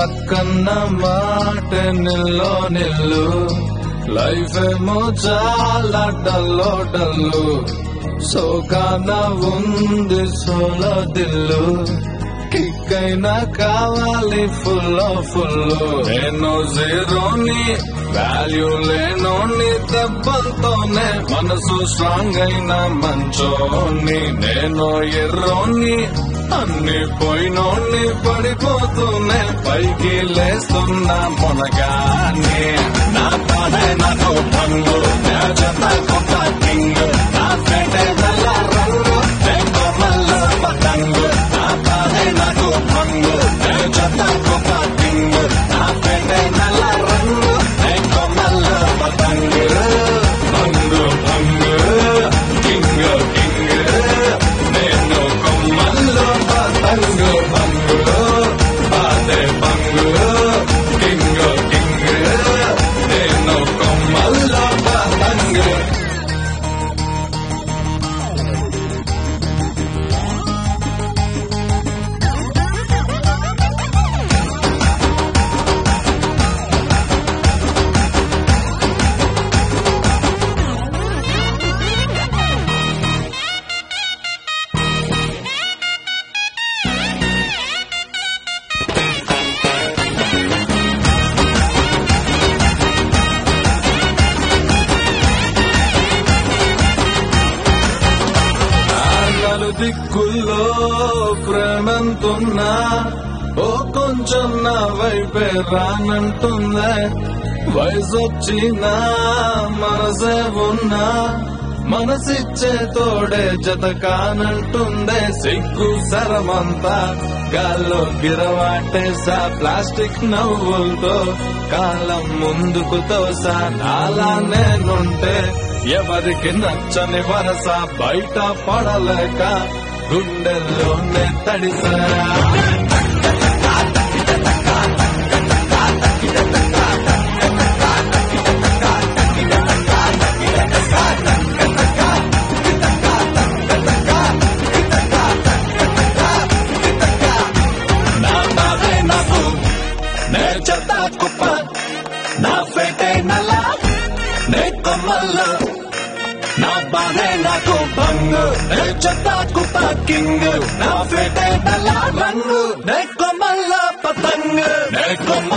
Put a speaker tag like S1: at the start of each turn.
S1: లక్కన్న మాట నిల్లో నిల్లు లైఫ్ ఏమో చాలా డల్లో డల్లు సోకాన ఉంది సోలో దిల్లు కిక్ అయినా కావాలి ఫుల్ ఫుల్ నేను జీరోని వాల్యూ లేనోని దెబ్బలతోనే మనసు స్ట్రాంగ్ అయిన మంచోని నేను ఎర్రోని అన్ని పోయినోని పడిపోతూనే పైకి లేస్తున్నా మునగాని నా పాడే నాకు పంగు నా జత కొత్త కింగ్ నా పేటే నల్ల రంగు నేను మల్ల పతంగు నా పాడే నాకు పంగు నా జత కొత్త కింగ్ నా పేటే నల్ల రంగు నేను మల్ల పతంగు పంగు పంగు కింగ్ కింగ్ నేను కొమ్మల్లో పతంగు పంగు పాదే పంగు కింగ్ కింగ్ నేను కొమ్మల్లో పతంగు నలు దిక్కుల్లో ప్రేమంతున్నా ఓ కొంచెం నా వైపే రానంటుందే వయసొచ్చినా మనసే ఉన్నా మనసిచ్చే తోడే జత కానంటుందే సిగ్గు సరమంతా గాల్లో గిరవాటేసా ప్లాస్టిక్ నవ్వులతో కాలం ముందుకు తోసా నాలా నేనుంటే ఎవరికి నచ్చని వరస బయట పడలేక గుండెల్లోనే తడిసా నా బాధే నాకు నే చెత్త కుప్ప నా ఫేటే నల్ల నే కొమ్మల్ల నా బాధే నాకు భంగు నే చెత్త కుప్ప కింగ్ నా ఫేటే నల్ల రంగు నే కొమ్మల్ల పతంగ్ నే కొమ్మ